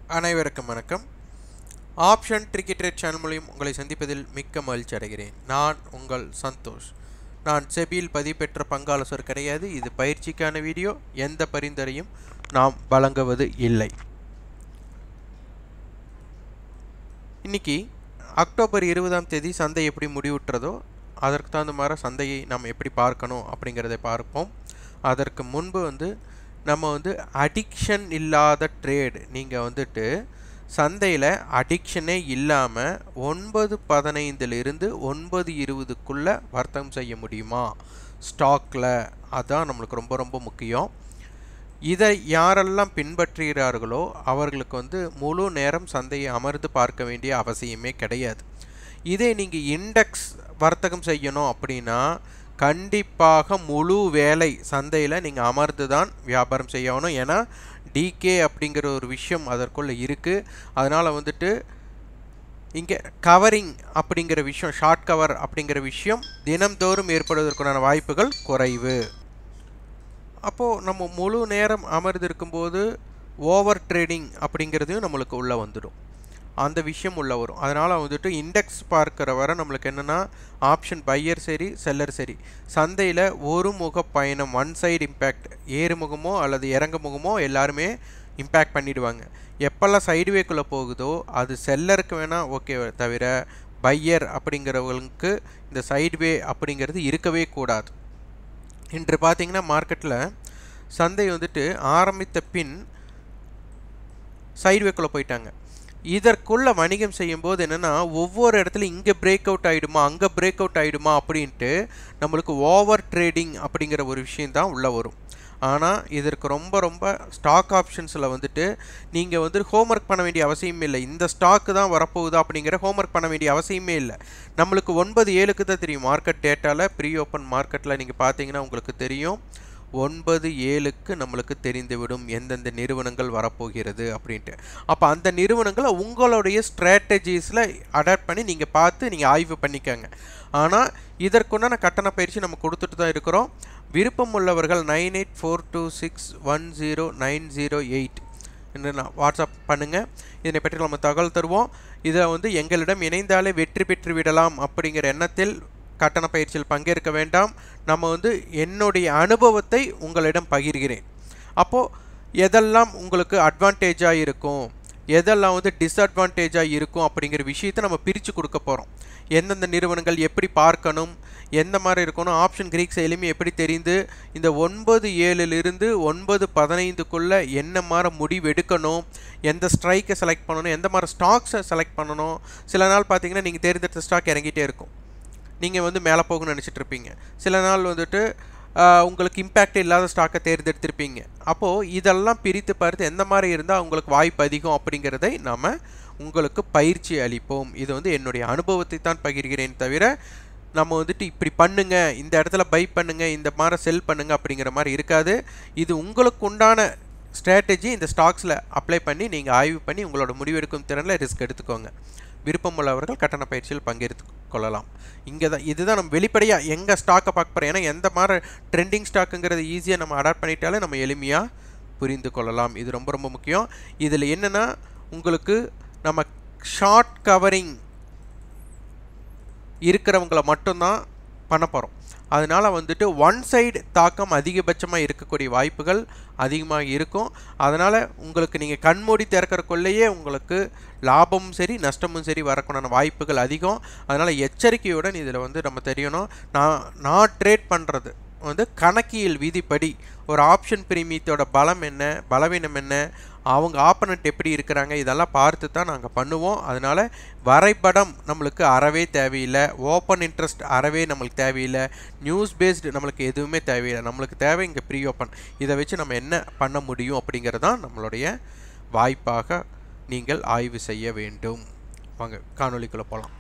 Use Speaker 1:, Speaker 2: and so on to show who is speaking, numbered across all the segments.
Speaker 1: அனைவருக்கும் வணக்கம் option cricket rate channel மூலியம் உங்களை சந்திப்பதில் மிக்க மகிழ்ச்சி அடைகிறேன் நான் உங்கள் சந்தோஷ் நான் செபியில் பதிவு பெற்ற பங்காலோசர் கிடையாது இது பயிற்சிக்கான வீடியோ எந்த பரிந்துரையும் நாம் வழங்குவது இல்லை இன்னைக்கு அக்டோபர் இருபதாம் தேதி சந்தை எப்படி முடிவுற்றதோ அதற்கு தகுந்த மாதிரி சந்தையை நாம் எப்படி பார்க்கணும் அப்படிங்கிறதை பார்ப்போம் அதற்கு முன்பு வந்து நம்ம வந்து அடிக்ஷன் இல்லாத ட்ரேடு நீங்கள் வந்துட்டு சந்தையில் அடிக்ஷனே இல்லாமல் ஒன்பது பதினைந்துலேருந்து ஒன்பது இருபதுக்குள்ளே வர்த்தகம் செய்ய முடியுமா ஸ்டாக்கில் அதான் நம்மளுக்கு ரொம்ப ரொம்ப முக்கியம் இதை யாரெல்லாம் பின்பற்றுகிறார்களோ அவர்களுக்கு வந்து முழு நேரம் சந்தையை அமர்ந்து பார்க்க வேண்டிய அவசியமே கிடையாது இதே நீங்கள் இண்டெக்ஸ் வர்த்தகம் செய்யணும் அப்படின்னா கண்டிப்பாக முழு வேலை சந்தையில் நீங்கள் அமர்ந்து தான் வியாபாரம் செய்யணும் ஏன்னா டிகே அப்படிங்கிற ஒரு விஷயம் அதற்குள்ளே இருக்குது அதனால் வந்துட்டு இங்கே கவரிங் அப்படிங்கிற விஷயம் ஷார்ட் கவர் அப்படிங்கிற விஷயம் தினம்தோறும் ஏற்படுவதற்கான வாய்ப்புகள் குறைவு அப்போது நம்ம முழு நேரம் அமர்ந்திருக்கும்போது ஓவர் ட்ரேடிங் அப்படிங்கிறதையும் நம்மளுக்கு உள்ளே வந்துடும் அந்த விஷயம் உள்ளே வரும் அதனால் வந்துட்டு இண்டெக்ஸ் பார்க்குற வர நம்மளுக்கு என்னென்னா ஆப்ஷன் பையர் சரி செல்லர் சரி சந்தையில் ஒரு முக பயணம் ஒன் சைடு இம்பேக்ட் ஏறுமுகமோ அல்லது இறங்கு முகமோ எல்லாருமே இம்பேக்ட் பண்ணிடுவாங்க எப்போல்லாம் சைடுவேக்குள்ளே போகுதோ அது செல்லருக்கு வேணால் ஓகே தவிர பையர் அப்படிங்கிறவங்களுக்கு இந்த சைடுவே அப்படிங்கிறது இருக்கவே கூடாது இன்று பார்த்தீங்கன்னா மார்க்கெட்டில் சந்தை வந்துட்டு ஆரம்பித்த பின் சைடுவேக்குள்ளே போயிட்டாங்க இதற்குள்ள வணிகம் செய்யும்போது என்னென்னா ஒவ்வொரு இடத்துல இங்கே பிரேக் அவுட் ஆகிடுமா அங்கே பிரேக் அவுட் ஆகிடுமா அப்படின்ட்டு நம்மளுக்கு ஓவர் ட்ரேடிங் அப்படிங்கிற ஒரு விஷயம் தான் உள்ளே வரும் ஆனால் இதற்கு ரொம்ப ரொம்ப ஸ்டாக் ஆப்ஷன்ஸில் வந்துட்டு நீங்கள் வந்து ஹோம்ஒர்க் பண்ண வேண்டிய அவசியமே இல்லை இந்த ஸ்டாக்கு தான் வரப்போகுது அப்படிங்கிற ஹோம்ஒர்க் பண்ண வேண்டிய அவசியமே இல்லை நம்மளுக்கு ஒன்பது ஏழுக்கு தான் தெரியும் மார்க்கெட் டேட்டாவில் ப்ரீ ஓப்பன் மார்க்கெட்டில் நீங்கள் பார்த்தீங்கன்னா உங்களுக்கு தெரியும் ஒன்பது ஏழுக்கு நம்மளுக்கு தெரிந்துவிடும் எந்தெந்த நிறுவனங்கள் வரப்போகிறது அப்படின்ட்டு அப்போ அந்த நிறுவனங்களை உங்களுடைய ஸ்ட்ராட்டஜிஸில் அடாப்ட் பண்ணி நீங்கள் பார்த்து நீங்கள் ஆய்வு பண்ணிக்கோங்க ஆனால் இதற்குண்டான கட்டண பயிற்சி நம்ம கொடுத்துட்டு தான் இருக்கிறோம் விருப்பம் உள்ளவர்கள் nine eight four two six one zero nine zero eight என்று நான் வாட்ஸ்அப் பண்ணுங்கள் இதனை பற்றி நம்ம தகவல் தருவோம் இதில் வந்து எங்களிடம் இணைந்தாலே வெற்றி பெற்று விடலாம் அப்படிங்கிற எண்ணத்தில் கட்டண பயிற்சியில் பங்கேற்க வேண்டாம் நம்ம வந்து என்னுடைய அனுபவத்தை உங்களிடம் பகிர்கிறேன் அப்போது எதெல்லாம் உங்களுக்கு அட்வான்டேஜாக இருக்கும் எதெல்லாம் வந்து டிஸ்அட்வான்டேஜாக இருக்கும் அப்படிங்கிற விஷயத்தை நம்ம பிரித்து கொடுக்க போகிறோம் எந்தெந்த நிறுவனங்கள் எப்படி பார்க்கணும் எந்த மாதிரி இருக்கணும் ஆப்ஷன் கிரீக் செயலுமே எப்படி தெரிந்து இந்த ஒன்பது ஏழுலிருந்து ஒன்பது பதினைந்துக்குள்ளே என்ன மாதிரி முடிவு எடுக்கணும் எந்த ஸ்ட்ரைக்கை செலக்ட் பண்ணணும் எந்த மாதிரி ஸ்டாக்ஸை செலக்ட் பண்ணணும் சில நாள் பார்த்தீங்கன்னா நீங்கள் தேர்ந்தெடுத்த ஸ்டாக் இறங்கிட்டே இருக்கும் நீங்கள் வந்து மேலே போகணும்னு நினச்சிட்டு இருப்பீங்க சில நாள் வந்துட்டு உங்களுக்கு இம்பேக்ட் இல்லாத ஸ்டாக்கை தேர்ந்தெடுத்திருப்பீங்க அப்போது இதெல்லாம் பிரித்து பார்த்து எந்த மாதிரி இருந்தால் உங்களுக்கு வாய்ப்பு அதிகம் அப்படிங்கிறதை நாம் உங்களுக்கு பயிற்சி அளிப்போம் இது வந்து என்னுடைய அனுபவத்தை தான் பகிர்கிறேன் தவிர நம்ம வந்துட்டு இப்படி பண்ணுங்க இந்த இடத்துல பை பண்ணுங்க இந்த மாதிரி செல் பண்ணுங்க அப்படிங்கிற மாதிரி இருக்காது இது உங்களுக்கு உண்டான ஸ்ட்ராட்டஜி இந்த ஸ்டாக்ஸில் அப்ளை பண்ணி நீங்கள் ஆய்வு பண்ணி உங்களோட முடிவெடுக்கும் திறனில் ரிஸ்க் எடுத்துக்கோங்க விருப்பமுள்ளவர்கள் கட்டண பயிற்சியில் பங்கேற்று கொள்ளலாம் இங்கே தான் இதுதான் நம்ம வெளிப்படையாக எங்கள் ஸ்டாக்கை பார்க்க போகிறோம் ஏன்னா எந்த மாதிரி ட்ரெண்டிங் ஸ்டாக்குங்கிறது ஈஸியாக நம்ம அடாப்ட் பண்ணிட்டாலே நம்ம எளிமையாக புரிந்து கொள்ளலாம் இது ரொம்ப ரொம்ப முக்கியம் இதில் என்னென்னா உங்களுக்கு நம்ம ஷார்ட் கவரிங் இருக்கிறவங்கள மட்டும்தான் பண்ண போகிறோம் அதனால் வந்துட்டு ஒன் சைடு தாக்கம் அதிகபட்சமாக இருக்கக்கூடிய வாய்ப்புகள் அதிகமாக இருக்கும் அதனால் உங்களுக்கு நீங்கள் கண்மூடி திறக்கிறக்குள்ளேயே உங்களுக்கு லாபமும் சரி நஷ்டமும் சரி வரக்கூடான வாய்ப்புகள் அதிகம் அதனால் எச்சரிக்கையுடன் இதில் வந்து நம்ம தெரியணும் நான் நான் ட்ரேட் பண்ணுறது வந்து கணக்கியல் விதிப்படி ஒரு ஆப்ஷன் பிரீமியத்தோட பலம் என்ன பலவீனம் என்ன அவங்க ஆப்பனண்ட் எப்படி இருக்கிறாங்க இதெல்லாம் பார்த்து தான் நாங்கள் பண்ணுவோம் அதனால் வரைபடம் நம்மளுக்கு அறவே தேவையில்லை ஓப்பன் இன்ட்ரெஸ்ட் அறவே நம்மளுக்கு தேவையில்லை நியூஸ் பேஸ்டு நம்மளுக்கு எதுவுமே தேவையில்லை நம்மளுக்கு தேவை இங்கே ப்ரீ ஓப்பன் இதை வச்சு நம்ம என்ன பண்ண முடியும் அப்படிங்கிறது தான் நம்மளுடைய வாய்ப்பாக நீங்கள் ஆய்வு செய்ய வேண்டும் வாங்க காணொலிக்குள்ளே போகலாம்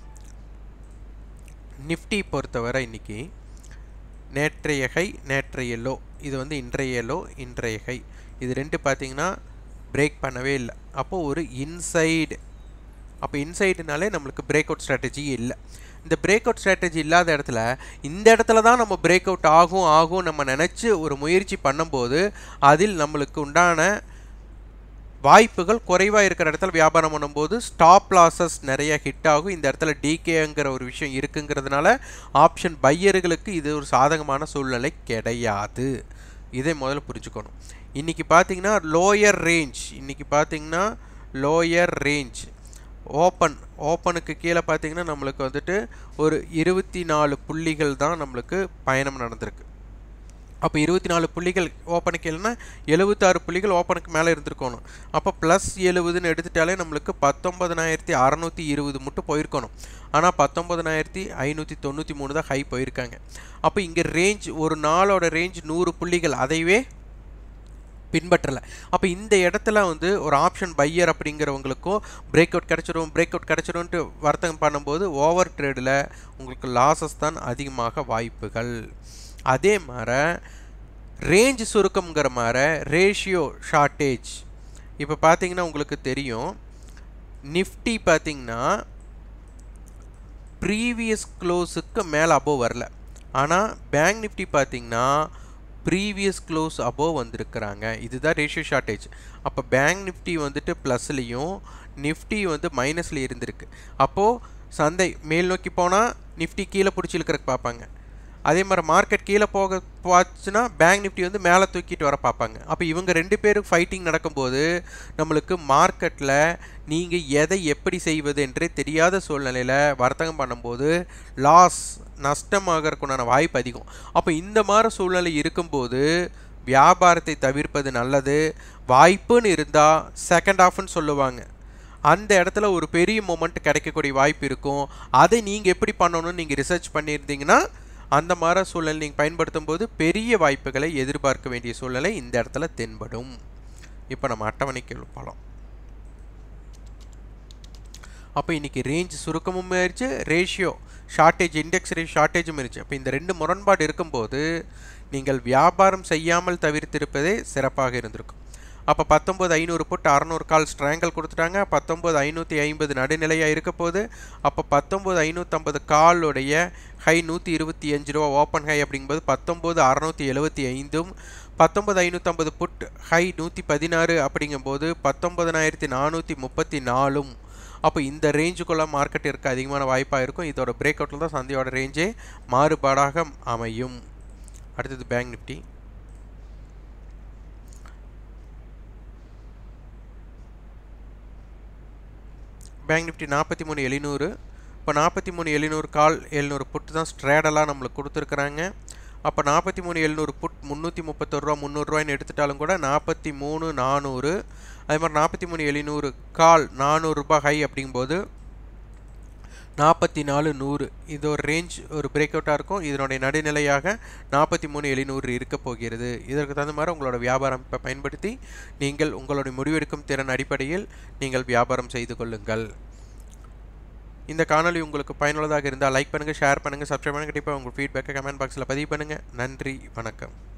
Speaker 1: நிஃப்டி பொறுத்தவரை இன்றைக்கி நேற்றைய ஹை நேற்றைய லோ இது வந்து இன்றைய லோ இன்றைய ஹை இது ரெண்டு பார்த்திங்கன்னா பிரேக் பண்ணவே இல்லை அப்போது ஒரு இன்சைடு அப்போ இன்சைடுனாலே நம்மளுக்கு பிரேக் அவுட் ஸ்ட்ராட்டஜி இல்லை இந்த பிரேக் அவுட் ஸ்ட்ராட்டஜி இல்லாத இடத்துல இந்த இடத்துல தான் நம்ம பிரேக் அவுட் ஆகும் ஆகும் நம்ம நினச்சி ஒரு முயற்சி பண்ணும்போது அதில் நம்மளுக்கு உண்டான வாய்ப்புகள் குறைவாக இருக்கிற இடத்துல வியாபாரம் பண்ணும்போது ஸ்டாப் லாசஸ் நிறைய ஹிட் ஆகும் இந்த இடத்துல டிகேங்கிற ஒரு விஷயம் இருக்குங்கிறதுனால ஆப்ஷன் பையர்களுக்கு இது ஒரு சாதகமான சூழ்நிலை கிடையாது இதை முதல்ல புரிஞ்சுக்கணும் இன்றைக்கி பார்த்தீங்கன்னா லோயர் ரேஞ்ச் இன்றைக்கி பார்த்தீங்கன்னா லோயர் ரேஞ்ச் ஓப்பன் ஓப்பனுக்கு கீழே பார்த்தீங்கன்னா நம்மளுக்கு வந்துட்டு ஒரு இருபத்தி நாலு புள்ளிகள் தான் நம்மளுக்கு பயணம் நடந்திருக்கு அப்போ இருபத்தி நாலு புள்ளிகள் ஓப்பனுக்கு இல்லைன்னா எழுபத்தாறு புள்ளிகள் ஓப்பனுக்கு மேலே இருந்திருக்கணும் அப்போ ப்ளஸ் எழுபதுன்னு எடுத்துட்டாலே நம்மளுக்கு பத்தொம்பதனாயிரத்தி அறநூற்றி இருபது மட்டும் போயிருக்கணும் ஆனால் பத்தொம்பதனாயிரத்தி ஐநூற்றி தொண்ணூற்றி மூணு தான் ஹை போயிருக்காங்க அப்போ இங்கே ரேஞ்ச் ஒரு நாளோட ரேஞ்ச் நூறு புள்ளிகள் அதைவே பின்பற்றலை அப்போ இந்த இடத்துல வந்து ஒரு ஆப்ஷன் பையர் அப்படிங்கிறவங்களுக்கும் பிரேக் அவுட் கிடச்சிரும் பிரேக் அவுட் கிடச்சிரும்ன்ட்டு வர்த்தகம் பண்ணும்போது ஓவர் ட்ரேடில் உங்களுக்கு லாசஸ் தான் அதிகமாக வாய்ப்புகள் அதே மாதிரி ரேஞ்ச் சுருக்கம்ங்கிற மாதிரி ரேஷியோ ஷார்ட்டேஜ் இப்போ பார்த்தீங்கன்னா உங்களுக்கு தெரியும் நிஃப்டி பார்த்தீங்கன்னா ப்ரீவியஸ் க்ளோஸுக்கு மேலே அபோவ் வரல ஆனால் பேங்க் நிஃப்டி பார்த்தீங்கன்னா ப்ரீவியஸ் க்ளோஸ் அபோவ் வந்திருக்கிறாங்க இதுதான் ரேஷியோ ஷார்ட்டேஜ் அப்போ பேங்க் நிஃப்டி வந்துட்டு ப்ளஸ்லேயும் நிஃப்டி வந்து மைனஸில் இருந்திருக்கு அப்போது சந்தை மேல் நோக்கி போனால் நிஃப்டி கீழே பிடிச்சி இழுக்கிறதுக்கு பார்ப்பாங்க அதே மாதிரி மார்க்கெட் கீழே போக பார்த்துச்சுன்னா பேங்க் நிஃப்டி வந்து மேலே தூக்கிட்டு வர பார்ப்பாங்க அப்போ இவங்க ரெண்டு பேரும் ஃபைட்டிங் நடக்கும்போது நம்மளுக்கு மார்க்கெட்டில் நீங்கள் எதை எப்படி செய்வது என்றே தெரியாத சூழ்நிலையில் வர்த்தகம் பண்ணும்போது லாஸ் நஷ்டமாகறதுக்குண்டான வாய்ப்பு அதிகம் அப்போ இந்த மாதிரி சூழ்நிலை இருக்கும்போது வியாபாரத்தை தவிர்ப்பது நல்லது வாய்ப்புன்னு இருந்தால் செகண்ட் ஆஃப்னு சொல்லுவாங்க அந்த இடத்துல ஒரு பெரிய மூமெண்ட் கிடைக்கக்கூடிய வாய்ப்பு இருக்கும் அதை நீங்கள் எப்படி பண்ணணும்னு நீங்கள் ரிசர்ச் பண்ணியிருந்தீங்கன்னா அந்த மாதிரி சூழ்நிலை நீங்கள் பயன்படுத்தும் போது பெரிய வாய்ப்புகளை எதிர்பார்க்க வேண்டிய சூழ்நிலை இந்த இடத்துல தென்படும் இப்போ நம்ம அட்டவணைக்கு போகலாம் அப்போ இன்றைக்கி ரேஞ்ச் சுருக்கமும் ஆயிடுச்சு ரேஷியோ ஷார்ட்டேஜ் இண்டெக்ஸ் ரேஷ் ஷார்ட்டேஜும் இருந்துச்சு அப்போ இந்த ரெண்டு முரண்பாடு இருக்கும்போது நீங்கள் வியாபாரம் செய்யாமல் தவிர்த்திருப்பதே சிறப்பாக இருந்திருக்கும் அப்போ பத்தொம்பது ஐநூறு புட்டு அறநூறு கால் ஸ்ட்ராங்கல் கொடுத்துட்டாங்க பத்தொம்பது ஐநூற்றி ஐம்பது நடுநிலையாக இருக்க போது அப்போ பத்தொம்பது ஐநூற்றம்பது காலுடைய ஹை நூற்றி இருபத்தி அஞ்சு ரூபா ஓப்பன் ஹை அப்படிங்கும்போது பத்தொம்பது அறநூற்றி எழுபத்தி ஐந்தும் பத்தொம்பது ஐநூற்றம்பது புட் ஹை நூற்றி பதினாறு அப்படிங்கும்போது பத்தொம்பதனாயிரத்தி நானூற்றி முப்பத்தி நாலும் அப்போ இந்த ரேஞ்சுக்குள்ளே மார்க்கெட் இருக்க அதிகமான வாய்ப்பாக இருக்கும் இதோட பிரேக் அவுட்டில் தான் சந்தையோட ரேஞ்சே மாறுபாடாக அமையும் அடுத்தது பேங்க் நிஃப்டி பேங்க் நிஃப்டி நாற்பத்தி மூணு எழுநூறு இப்போ நாற்பத்தி மூணு எழுநூறு கால் எழுநூறு புட்டு தான் ஸ்ட்ரேடெல்லாம் நம்மளுக்கு கொடுத்துருக்குறாங்க அப்போ நாற்பத்தி மூணு எழுநூறு புட் முந்நூற்றி முப்பத்தொரு ரூபா முந்நூறுரூவான்னு எடுத்துட்டாலும் கூட நாற்பத்தி மூணு நானூறு அதே மாதிரி நாற்பத்தி மூணு எழுநூறு கால் நானூறுரூபா ஹை அப்படிங்கும்போது நாற்பத்தி நாலு நூறு இது ஒரு ரேஞ்ச் ஒரு பிரேக் அவுட்டாக இருக்கும் இதனுடைய நடுநிலையாக நாற்பத்தி மூணு எழுநூறு இருக்க போகிறது இதற்கு தகுந்த மாதிரி உங்களோட வியாபாரம் இப்போ பயன்படுத்தி நீங்கள் உங்களுடைய முடிவெடுக்கும் திறன் அடிப்படையில் நீங்கள் வியாபாரம் செய்து கொள்ளுங்கள் இந்த காணொலி உங்களுக்கு பயனுள்ளதாக இருந்தால் லைக் பண்ணுங்கள் ஷேர் பண்ணுங்கள் சப்ஸ்கிரைப் பண்ணுங்கள் கண்டிப்பாக உங்கள் ஃபீட்பேக்கை கமெண்ட் பாக்ஸில் பதிவு பண்ணுங்கள் நன்றி வணக்கம்